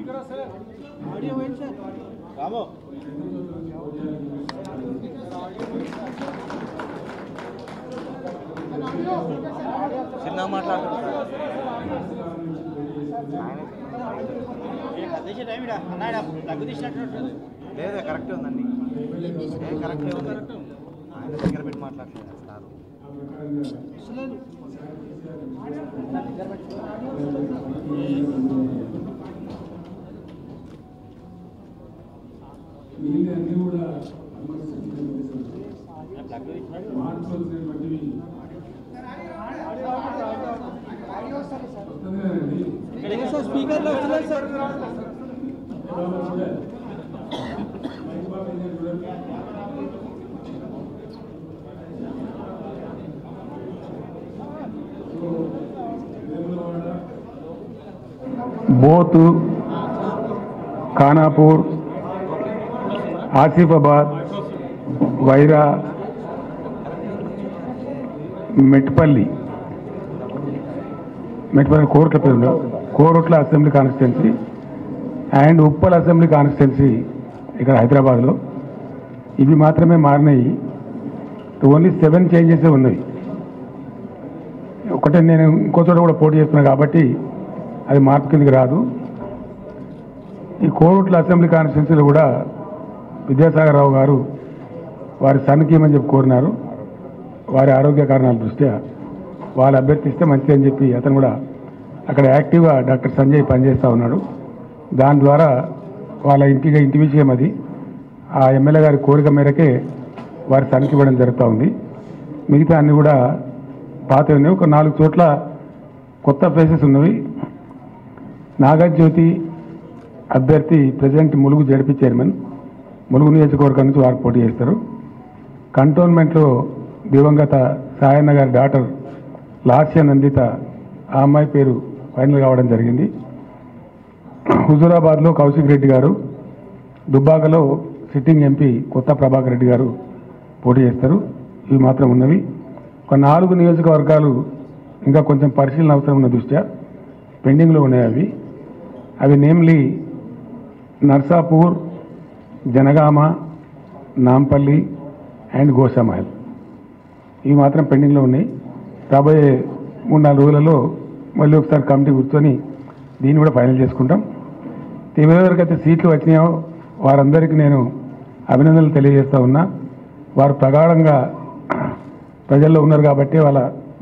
చిన్న మాట్లాడుతున్నారు లేదా కరెక్టే ఉందండి ఏం కరెక్టే ఉంది ఆయన దగ్గర పెట్టి మాట్లాడలేదు సార్ మిగిలిన అన్ని కూడా మార్చవలసినటువంటివి వస్తుంది కదండి స్పీకర్లో వస్తున్నాయి సార్ బాబా చూడాలి మైక్ బాబా ఏం చేయాలి చూడండి సో వేములవాడ బోతు ఖానాపూర్ ఆసిఫాబాద్ వైరా మెట్పల్లి మెట్పల్లి కోరుట్ల పేరు Koratla assembly constituency and Uppal assembly constituency ఇక్కడ హైదరాబాద్లో ఇవి మాత్రమే మారినాయి ఓన్లీ సెవెన్ చేంజెస్ ఉన్నాయి ఒకటే నేను ఇంకో చోట కూడా పోటీ చేస్తున్నా కాబట్టి అది మార్పు కిందకి రాదు ఈ కోరుట్ల అసెంబ్లీ కాన్స్టిట్యున్సీలో కూడా విద్యాసాగర్ రావు గారు వారి సన్కి ఇవ్వమని చెప్పి కోరినారు వారి ఆరోగ్య కారణాల దృష్ట్యా వాళ్ళు అభ్యర్థిస్తే మంచిది అని చెప్పి అతను కూడా అక్కడ యాక్టివ్గా డాక్టర్ సంజయ్ పనిచేస్తూ ఉన్నాడు దాని ద్వారా వాళ్ళ ఇంటిగా ఇంటి విషయం అది ఆ ఎమ్మెల్యే గారి కోరిక మేరకే వారి సన్కి ఇవ్వడం జరుగుతూ ఉంది మిగతా అన్ని కూడా పాత ఉన్నాయి ఒక నాలుగు చోట్ల కొత్త ప్లేసెస్ ఉన్నవి నాగజ్యోతి అభ్యర్థి president Mulugu ZP chairman Mulugu నియోజకవర్గం నుంచి వారు పోటీ చేస్తారు కంటోన్మెంట్లో దివంగత సాయన్న గారి డాటర్ లాస్య నందిత ఆ అమ్మాయి పేరు ఫైనల్ కావడం జరిగింది హుజూరాబాద్లో కౌశిక్ రెడ్డి గారు దుబ్బాకలో సిట్టింగ్ ఎంపీ కొత్త ప్రభాకర్ రెడ్డి గారు పోటీ చేస్తారు ఇవి మాత్రం ఉన్నవి ఒక నాలుగు నియోజకవర్గాలు ఇంకా కొంచెం పరిశీలన అవసరం ఉన్న దృష్ట్యా పెండింగ్లో ఉన్నాయి అవి అవి నేమ్లీ నర్సాపూర్ జనగామ నాంపల్లి అండ్ గోషామహల్ ఇవి మాత్రం పెండింగ్లో ఉన్నాయి రాబోయే మూడు నాలుగు రోజులలో మళ్ళీ ఒకసారి కమిటీ కూర్చొని దీన్ని కూడా ఫైనల్ చేసుకుంటాం ఎవరెవరికైతే సీట్లు వచ్చినాయో వారందరికీ నేను అభినందనలు తెలియజేస్తా ఉన్నా వారు ప్రగాఢంగా ప్రజల్లో ఉన్నారు కాబట్టి వాళ్ళ